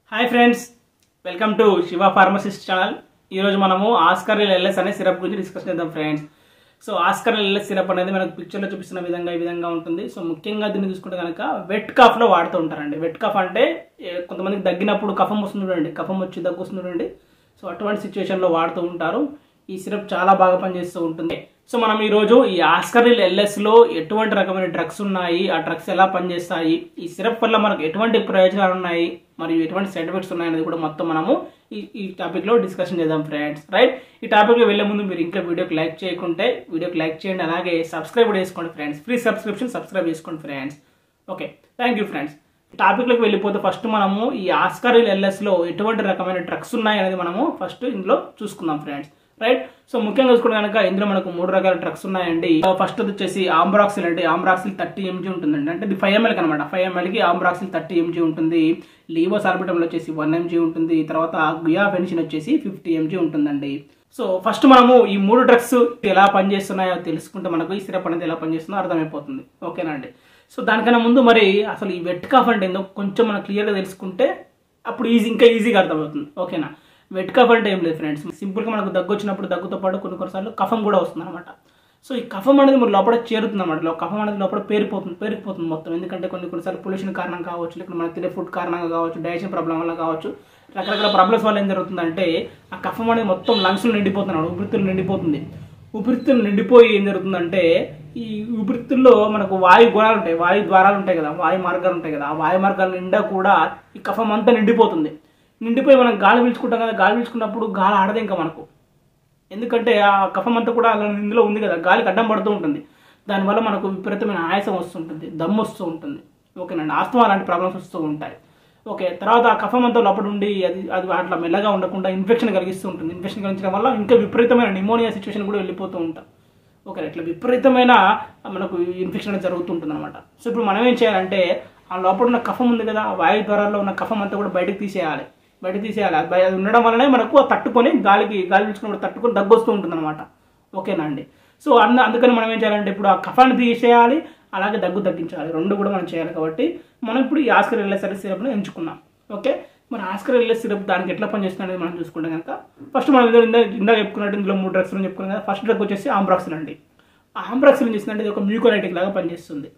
Hi friends welcome to Shiva pharmacist channel ఈరోజు మనము Ascoril LS అనే సిరప్ గురించి డిస్కస్ చేద్దాం friends so Ascoril LS syrup అనేది మనకు పిక్చర్లో చూపిస్తున్న విధంగా ఈ విధంగా ఉంటుంది సో ముఖ్యంగా దీన్ని చూసుకుంటే కనుక వెట్ కాఫ్లో వాడుతూ ఉంటారండి వెట్ కాఫ్ అంటే ఏ, కొంతమందికి దగ్గినప్పుడు కఫం వస్తుంది చూడండి కఫం వచ్చి దగ్గు వస్తుంది చూడండి సో అటువంటి సిచ్యువేషన్లో వాడుతూ ఉంటారు ఈ సిరప్ చాలా బాగా పనిచేస్తూ ఉంటుంది సో మనం ఈ రోజు ఈ ఆస్కరిల్ ఎల్ఎస్ లో ఎటువంటి రకమైన డ్రగ్స్ ఉన్నాయి ఆ డ్రగ్స్ ఎలా పనిచేస్తాయి ఈ సిరప్ వల్ల మనకు ఎటువంటి ప్రయోజనాలు ఉన్నాయి మరియు ఎటువంటి సైడ్ ఎఫెక్ట్స్ ఉన్నాయి అనేది కూడా మొత్తం మనము ఈ ఈ టాపిక్ లో డిస్కషన్ చేద్దాం ఫ్రెండ్స్ రైట్ ఈ టాపిక్ లో వెళ్లే ముందు మీరు ఇంకా వీడియోకి లైక్ చేయకుంటే వీడియోకి లైక్ చేయండి అలాగే సబ్స్క్రైబ్ కూడా చేసుకోండి ఫ్రెండ్స్ ఫ్రీ సబ్స్క్రిప్షన్ సబ్స్క్రైబ్ చేసుకోండి friends okay thank you friends టాపిక్లోకి వెళ్ళిపోతే ఫస్ట్ మనము ఈ ఆస్కర్ ఎల్ఎస్ లో ఎటువంటి రకమైన డ్రగ్స్ ఉన్నాయి అనేది మనము ఫస్ట్ ఇందులో చూసుకుందాం ఫ్రెండ్స్ రైట్ సో ముఖ్యంగా చూసుకుంటే కనుక ఇందులో మనకు మూడు రకాల డ్రగ్స్ ఉన్నాయండి ఫస్ట్ వచ్చేసి ఆంబ్రాక్సిల్ అంటే ఆంబ్రాక్సిల్ థర్టీ ఎంజీ ఉంటుందండి అంటే ఇది ఫైవ్ ఎంఎల్ అనమాట ఫైవ్ ఎంఎల్కి ఆంబ్రాక్సిల్ థర్టీ ఎంజీ ఉంటుంది లీవో సార్బిటంలో వచ్చేసి వన్ ఎంజీ ఉంటుంది తర్వాత గుయాఫెన్సిన్ వచ్చేసి ఫిఫ్టీ ఎంజీ ఉంటుందండి సో ఫస్ట్ మనము ఈ మూడు డ్రగ్స్ ఎలా పనిచేస్తున్నాయో తెలుసుకుంటే మనకు ఈ సిరప్ అనేది ఎలా పనిచేస్తుందో అర్థమైపోతుంది ఓకేనా అండి సో దానికన్నా ముందు మరి అసలు ఈ వెట్ కాఫ్ అంటే ఏందో కొంచెం మనం క్లియర్గా తెలుసుకుంటే అప్పుడు ఈజీ ఇంకా ఈజీగా అర్థమవుతుంది ఓకేనా వెట్ కఫ్ అంటే ఏం లేదు ఫ్రెండ్స్ సింపుల్గా మనకు దగ్గు వచ్చినప్పుడు దగ్గుతో పాటు కొన్ని కొన్నిసార్లు కఫం కూడా వస్తుంది అనమాట సో ఈ కఫం అనేది మన లోపల చేరుతుంది అనమాట కఫం అనేది లోపల పేరిపోతుంది పేరుకుపోతుంది మొత్తం ఎందుకంటే కొన్ని కొన్నిసార్లు పొల్యూషన్ కారణం కావచ్చు లేకపోతే మనకు తినే ఫుడ్ కారణంగా కావచ్చు డైజెషన్ ప్రాబ్లం వల్ల కావచ్చు రకరకాల ప్రాబ్లమ్స్ వల్ల ఏం జరుగుతుందంటే ఆ కఫం అనేది మొత్తం లంగ్స్లో నిండిపోతున్నాడు ఊపిరితిత్తులు నిండిపోతుంది ఊపిరితిత్తులు నిండిపోయి ఏం జరుగుతుందంటే ఈ ఊపిరితిత్తుల్లో మనకు వాయు గుణాలు ఉంటాయి వాయు ద్వారాలు ఉంటాయి కదా వాయు మార్గాలు ఉంటాయి కదా ఆ వాయు మార్గాల నిండా కూడా ఈ కఫం అంతా నిండిపోతుంది నిండిపోయి మనం గాలి పీల్చుకుంటాం కదా గాలి పీల్చుకున్నప్పుడు గాలి ఆడదు ఇంకా మనకు ఎందుకంటే ఆ కఫం అంతా కూడా అలా ఇందులో ఉంది కదా గాలికి అడ్డం పడుతూ ఉంటుంది దానివల్ల మనకు విపరీతమైన ఆయాసం వస్తుంటుంది దమ్ము వస్తూ ఉంటుంది ఓకేనండి ఆస్తమా లాంటి ప్రాబ్లమ్స్ వస్తూ ఉంటాయి ఓకే తర్వాత ఆ కఫం అంతా లోపల ఉండి అది అది అట్లా మెల్లగా ఉండకుండా ఇన్ఫెక్షన్ కలిగిస్తూ ఉంటుంది ఇన్ఫెక్షన్ కలిగించడం వల్ల ఇంకా విపరీతమైన నిమోనియా సిచ్యువేషన్ కూడా వెళ్ళిపోతూ ఉంటాం ఓకే ఇట్లా విపరీతమైన మనకు ఇన్ఫెక్షన్ అనేది జరుగుతుంటుంది అనమాట సో ఇప్పుడు మనం ఏం చేయాలంటే ఆ లోపల ఉన్న కఫం ఉంది కదా ఆ వాయు ద్వారాల్లో ఉన్న కఫం అంతా కూడా బయటకు తీసేయాలి బయటకు తీసేయాలి అది బయ- అది ఉండడం వల్లనే మనకు ఆ తట్టుకొని గాలికి గాలి పీల్చుకున్నప్పుడు తట్టుకొని దగ్గు వస్తూ ఉంటుంది అనమాట ఓకేనా అండి సో అందు అందుకని మనం ఏం చేయాలంటే ఇప్పుడు ఆ కఫాన్ని తీసేయాలి అలాగే దగ్గు తగ్గించాలి రెండు కూడా మనం చేయాలి కాబట్టి మనం ఇప్పుడు ఈ ఆస్కర్ ఎల్ఎస్ సిరప్ని ఎంచుకున్నాం ఓకే మరి ఆస్కర్ ఎల్ఎస్ సిరప్ దానికి ఎట్లా పనిచేస్తుంది అనేది మనం చూసుకుంటే కనుక ఫస్ట్ మనం ఇందులో ఇందా ఇందా చెప్పుకున్నట్టు ఇందులో మూడు డ్రగ్స్ చెప్పుకున్నాం కదా ఫస్ట్ డ్రగ్ వచ్చేసి ఆంబ్రాక్సిన్ అండి ఆంబ్రాక్సిన్ ఏం చేస్తుందంటే ఇది ఒక మ్యూకోలైటిక్ లాగా పనిచేస్తుంది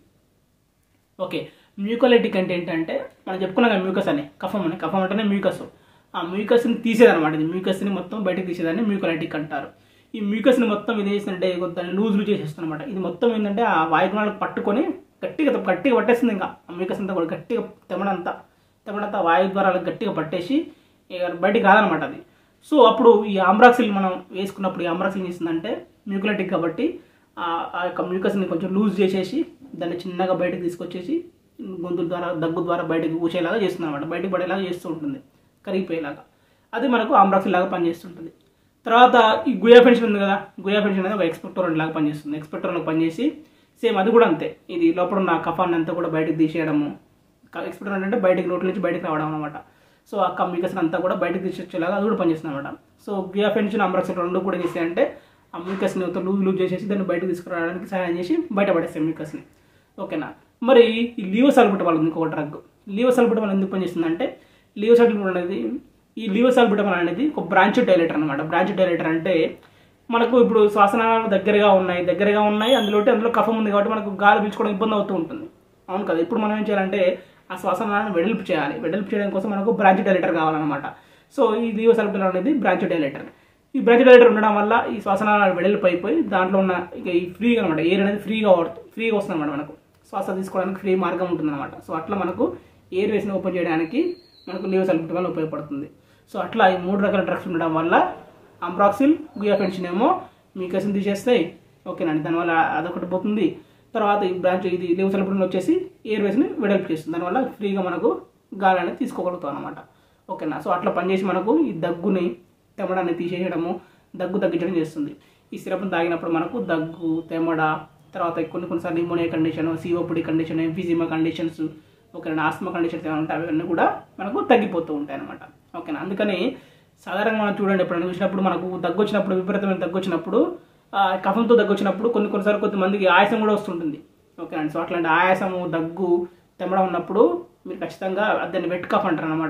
ఓకే మ్యూకోలైటిక్ అంటే ఏంటంటే మనం చెప్పుకున్నాం కదా మ్యూకస్ అని కఫం అని కఫం అంటేనే మ్యూకస్ ఆ మ్యూకస్ని తీసేదన్నమాట ఇది మ్యూకస్ని మొత్తం బయటకు తీసేదాన్ని మ్యూకోలైటిక్ అంటారు ఈ మ్యూకస్ని మొత్తం ఇది చేస్తుంటే దాన్ని లూజ్ లూజ్ చేసేస్తుంది అనమాట ఇది మొత్తం ఏంటంటే ఆ వాయుగుణాలకు పట్టుకొని గట్టిగా గట్టిగా పట్టేస్తుంది ఇంకా ఆ మ్యూకస్ అంతా కూడా గట్టిగా తెమడంతా తెమడంతా వాయు ద్వారాలకు గట్టిగా పట్టేసి ఇక బయటికి రాదనమాట అది సో అప్పుడు ఈ ఆమ్రాక్సిల్ మనం వేసుకున్నప్పుడు ఈ ఆమ్రాక్సిల్ చేసిందంటే మ్యూకులటిక్ కాబట్టి ఆ ఆ యొక్క మ్యూకస్ని కొంచెం లూజ్ చేసేసి దాన్ని చిన్నగా బయటకు తీసుకొచ్చేసి గొంతు ద్వారా దగ్గు ద్వారా బయటకు ఊసేలాగా చేస్తుంది అనమాట బయటకు పడేలాగా చేస్తూ ఉంటుంది కరిగిపోయేలాగా అది మనకు ఆమ్రాక్సిల్ లాగా పనిచేస్తుంటుంది తర్వాత ఈ గుయాఫెన్షన్ ఉంది కదా గుయాఫెన్షన్ అనేది ఒక ఎక్స్పెక్టోరెంట్ లాగా పనిచేస్తుంది ఎక్స్పెక్టోరెంట్ పనిచేసి సేమ్ అది కూడా అంతే ఇది లోపల ఉన్న కఫాన్ని అంతా కూడా బయటకు తీసేయడము ఎక్స్పెక్టోరెంట్ అంటే బయటకు నోట్ల నుంచి బయటకు రావడం అనమాట సో ఆ కమ్యూనికేషన్ అంతా కూడా బయటకు తీసుకొచ్చేలాగా అది కూడా పనిచేస్తుంది అనమాట సో గుయాఫెన్షన్ అమ్రాక్సిల్ రెండు కూడా చేసి అంటే ఆ మ్యూకస్ని లూజ్ లూజ్ చేసేసి దాన్ని బయటకు తీసుకురావడానికి సహాయం చేసి బయట పడేస్తాయి మ్యూకస్ని ఓకేనా మరి ఈ లీవో సాల్బిటమాల్ ఉంది ఇంకొక డ్రగ్ లీవో సాల్బిటమాల్ ఎందుకు పనిచేస్తుందంటే లీవో సాల్బిటమాల్ అనేది ఈ లీవో సాల్బిటమాల్ అనేది ఒక బ్రాంచ్ డైలేటర్ అనమాట బ్రాంచ్ డైలేటర్ అంటే మనకు ఇప్పుడు శ్వాసనాళాలు దగ్గరగా ఉన్నాయి దగ్గరగా ఉన్నాయి అందులో అందులో కఫం ఉంది కాబట్టి మనకు గాలి పీల్చుకోవడం ఇబ్బంది అవుతూ ఉంటుంది అవును కదా ఇప్పుడు మనం ఏం చేయాలంటే ఆ శ్వాసనాళాలను వెడల్పు చేయాలి వెడల్పు చేయడం కోసం మనకు బ్రాంచ్ డైలేటర్ కావాలన్నమాట సో ఈ లీవో సాల్బిటమాల్ అనేది బ్రాంచ్ డైలేటర్ ఈ బ్రాంచ్ డైలేటర్ ఉండడం వల్ల ఈ శ్వాసనాళాలు వెడల్పు అయిపోయి దాంట్లో ఉన్న ఇక ఈ ఫ్రీగా అనమాట ఎయిర్ అనేది ఫ్రీగా ఫ్రీగా వస్తుంది అనమాట మనకు శ్వాస తీసుకోవడానికి ఫ్రీ మార్గం ఉంటుందన్నమాట సో అట్లా మనకు ఎయిర్ వేస్ని ఓపెన్ చేయడానికి మనకు లీవ్ సల్ఫిట్ వల్ల ఉపయోగపడుతుంది సో అట్లా ఈ మూడు రకాల డ్రగ్స్ ఉండడం వల్ల అంబ్రాక్సిల్ గుయాఫెన్షన్ ఏమో మీకసిన్ తీసేస్తాయి ఓకేనండి దానివల్ల అదొకటి పోతుంది తర్వాత ఈ బ్రాంచ్ ఇది లీవ్ సల్ఫిట్ వచ్చేసి ఎయిర్ వేస్ని వెడల్పు చేస్తుంది దానివల్ల ఫ్రీగా మనకు గాలి అనేది తీసుకోగలుగుతాం అనమాట ఓకేనా సో అట్లా పనిచేసి మనకు ఈ దగ్గుని తెమడాన్ని తీసేయడము దగ్గు తగ్గించడం చేస్తుంది ఈ సిరప్ని తాగినప్పుడు మనకు దగ్గు తెమడ తర్వాత కొన్ని కొన్నిసార్లు pneumonia condition COPD condition emphysema conditions ఓకేనా ఆస్మా కండిషన్స్ ఏమైనా ఉంటాయి అవన్నీ కూడా మనకు తగ్గిపోతూ ఉంటాయి అనమాట ఓకేనా అందుకని సాధారణంగా మనం చూడండి ఎప్పుడైనా చూసినప్పుడు మనకు దగ్గు వచ్చినప్పుడు విపరీతమైన దగ్గు వచ్చినప్పుడు ఆ, కఫంతో దగ్గు వచ్చినప్పుడు కొన్ని కొన్నిసార్లు కొంతమందికి ఆయాసం కూడా వస్తుంటుంది ఓకేనండి సో అట్లాంటి ఆయాసము దగ్గు తెమ్మడం ఉన్నప్పుడు మీరు ఖచ్చితంగా దాన్ని వెట్ కఫ్ అంటారు అనమాట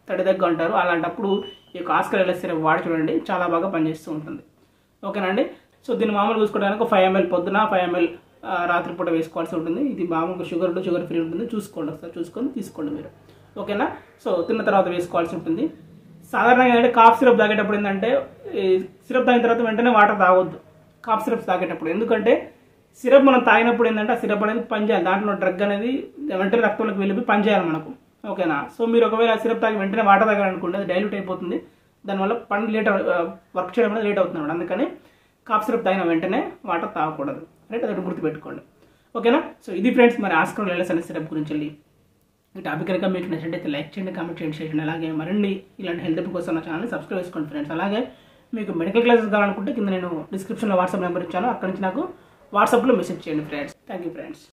తడి దగ్గు అంటారు అలాంటప్పుడు ఈ యొక్క ఆస్కర్ ఎల్ఎస్ సిరప్ వాడి చూడండి చాలా బాగా పనిచేస్తూ ఉంటుంది ఓకేనండి సో దీన్ని మామూలు చూసుకోవడానికి ఒక ఫైవ్ ఎంఎల్ పొద్దున ఫైవ్ ఎంఎల్ రాత్రిపూట వేసుకోవాల్సి ఉంటుంది ఇది మామూలుగా షుగర్ ఉంటే షుగర్ ఫ్రీ ఉంటుంది చూసుకోండి ఒకసారి చూసుకొని తీసుకోండి మీరు ఓకేనా సో తిన్న తర్వాత వేసుకోవాల్సి ఉంటుంది సాధారణంగా ఏంటంటే కాఫ్ సిరప్ తాగేటప్పుడు ఏంటంటే ఈ సిరప్ తాగిన తర్వాత వెంటనే వాటర్ తాగొద్దు కాఫ్ సిరప్ తాగేటప్పుడు ఎందుకంటే సిరప్ మనం తాగినప్పుడు ఏంటంటే ఆ సిరప్ అనేది పనిచేయాలి దాంట్లో డ్రగ్ అనేది వెంటనే రక్తంలోకి వెళ్ళిపోయి పనిచేయాలి మనకు ఓకేనా సో మీరు ఒకవేళ సిరప్ తాగి వెంటనే వాటర్ తాగాలనుకోండి అది డైల్యూట్ అయిపోతుంది దానివల్ల పని లేట్ వర్క్ చేయడం అనేది లేట్ అవుతుంది అన్నమాట. అందుకని కాఫ్ సిరప్ తాగిన వెంటనే వాటర్ తాగకూడదు రైట్ అది గుర్తుపెట్టుకోండి ఓకేనా సో ఇది ఫ్రెండ్స్ మరి ఆస్కర్ లెలస్ అనే సిరప్ గురించి వెళ్ళి ఈ టాపిక్ కనుక మీకు నచ్చినట్టయితే లైక్ చేయండి కామెంట్ చేయండి షేర్ చేయండి అలాగే మరిన్ని ఇలాంటి హెల్త్ టిప్ కోసం నా ఛానల్ని సబ్స్క్రైబ్ చేసుకోండి ఫ్రెండ్స్ అలాగే మీకు మెడికల్ క్లాసెస్ కావాలనుకుంటే కింద నేను డిస్క్రిప్షన్లో వాట్సాప్ నెంబర్ ఇచ్చాను అక్కడి నుంచి నాకు వాట్సాప్లో మెసేజ్ చేయండి ఫ్రెండ్స్ థ్యాంక్ యూ ఫ్రెండ్స్